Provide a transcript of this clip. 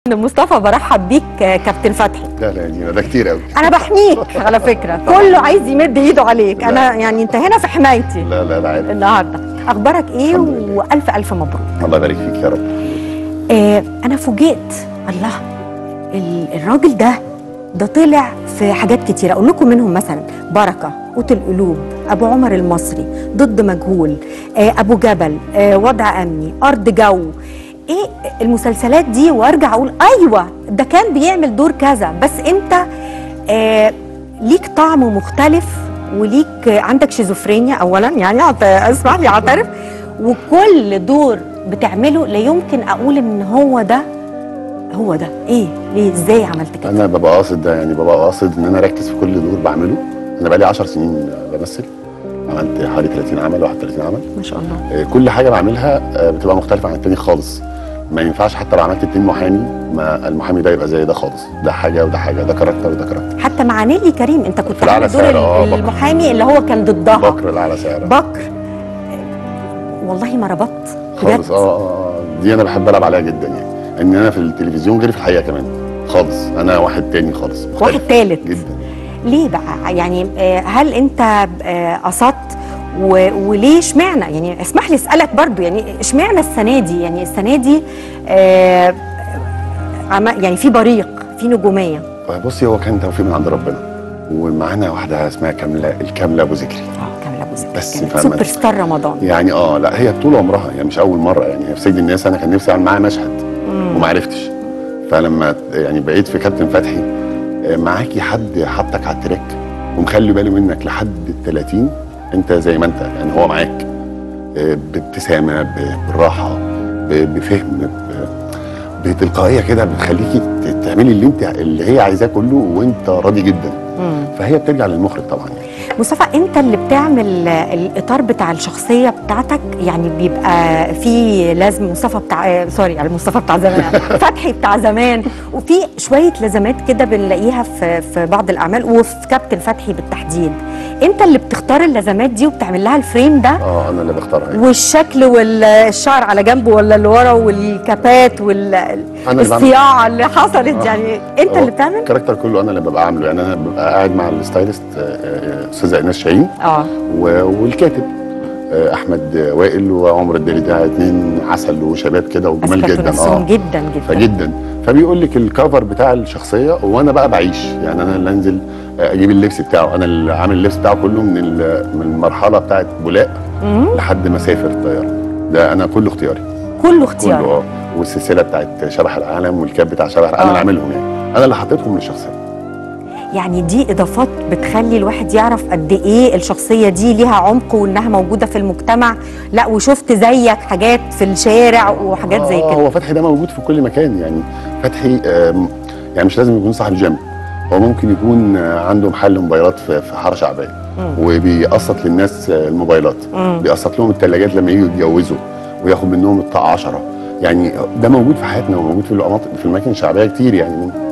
مصطفى برحب بيك كابتن فتحي لا لا دينا ده كتير قوي انا بحميك على فكره كله عايز يمد ايده عليك انا يعني انت هنا في حمايتي لا لا لا عارف النهارده اخبارك ايه الحمد لله. والف الف مبروك الله يبارك فيك يا رب آه انا فوجئت الله ال- الراجل ده ده طلع في حاجات كتيره اقول لكم منهم مثلا بركه قوت القلوب ابو عمر المصري ضد مجهول آه ابو جبل آه وضع امني ارض جو ايه المسلسلات دي وارجع اقول ايوه ده كان بيعمل دور كذا بس انت آه ليك طعم مختلف وليك عندك شيزوفرينيا اولا يعني أعت- اسمح لي اعترف وكل دور بتعمله لا يمكن اقول ان هو ده هو ده ايه ليه ازاي عملت كده انا ببقى قاصد ده يعني ببقى قاصد ان انا اركز في كل دور بعمله انا بقالي 10 سنين بمثل عملت حوالي 30 عمل 31 عمل ما شاء الله آه، كل حاجه بعملها آه، بتبقى مختلفه عن التاني خالص ما ينفعش حتى لو عملت اتنين محامي ما المحامي ده يبقى زي ده خالص ده حاجه وده حاجه ده كاركتر وده كاركتر حتى مع نيلي كريم انت كنت في الأعلى عامل دور سعر، آه، ال- بكر. المحامي اللي هو كان ضدها بكر الاعلى سعر بكر والله ما ربطت خالص اه اه آه. دي انا بحب العب عليها جدا يعني ان انا في التلفزيون غير في الحقيقه كمان خالص انا واحد تاني خالص مختلف واحد تالت جدا ليه بقى يعني آه، هل انت آه، قصدت و- وليه اشمعنى يعني اسمح لي اسالك برضو يعني اشمعنى السنه دي يعني السنه دي آه، عم- يعني في بريق في نجوميه بصي هو كان توفيق من عند ربنا ومعانا واحده اسمها كامله الكامله ابو ذكري اه كامله ابو زكي بس كانت فاهمة. سوبر ستار رمضان يعني اه لا هي طول عمرها يعني مش اول مره يعني هي في سيد الناس انا كان نفسي اعمل معاها مشهد وما عرفتش فلما يعني بقيت في كابتن فتحي آه، معاكي حد حطك على التراك ومخلي باله منك لحد ال 30 انت زي ما انت يعني هو معاك آه، بابتسامه ب- بالراحه ب- بفهم ب- بتلقائيه كده بتخليكي ت- تعملي اللي انت اللي هي عايزاه كله وانت راضي جدا مم. فهي بترجع للمخرج طبعا يعني مصطفى انت اللي بتعمل الاطار بتاع الشخصيه بتاعتك يعني بيبقى في لازم مصطفى بتاع آه، سوري على مصطفى بتاع زمان فتحي بتاع زمان وفي شويه لازمات كده بنلاقيها في في بعض الاعمال وفي كابتن فتحي بالتحديد انت اللي بتختار اللازمات دي وبتعمل لها الفريم ده اه انا اللي بختارها يعني. والشكل والشعر على جنبه ولا اللي ورا والكابات اللي بعمل. والصياعه اللي حصلت آه. يعني انت هو اللي بتعمل الكاركتر كله انا اللي ببقى عامله يعني انا ببقى قاعد مع الستايلست آه، آه، استاذه ايناس شاهين اه و- والكاتب آه، احمد وائل وعمر الدالي ده اتنين عسل وشباب كده بس وجمال كانوا جدا نفسهم جدا جدا فجدا فبيقول لك الكفر بتاع الشخصيه وانا بقى بعيش يعني انا اللي انزل آه، اجيب اللبس بتاعه انا اللي عامل اللبس بتاعه كله من ال- من المرحله بتاعت بولاق مم. لحد ما سافر الطياره ده انا كله اختياري كله اختيار كله اه والسلسله بتاعت شبح العالم والكاب بتاع شبح العالم آه. انا اللي عاملهم يعني انا اللي حطيتهم للشخصيه يعني دي اضافات بتخلي الواحد يعرف قد ايه الشخصيه دي ليها عمق وانها موجوده في المجتمع لا وشفت زيك حاجات في الشارع وحاجات زي آه، كده هو فتحي ده موجود في كل مكان يعني فتحي آم، يعني مش لازم يكون صاحب جيم هو ممكن يكون آه، عنده محل موبايلات في في حاره شعبيه وبيقسط للناس آه، الموبايلات مم. بيقسط لهم الثلاجات لما يجوا يتجوزوا وياخد منهم الطاقه 10 يعني ده موجود في حياتنا وموجود في الأماكن في الاماكن الشعبيه كتير يعني من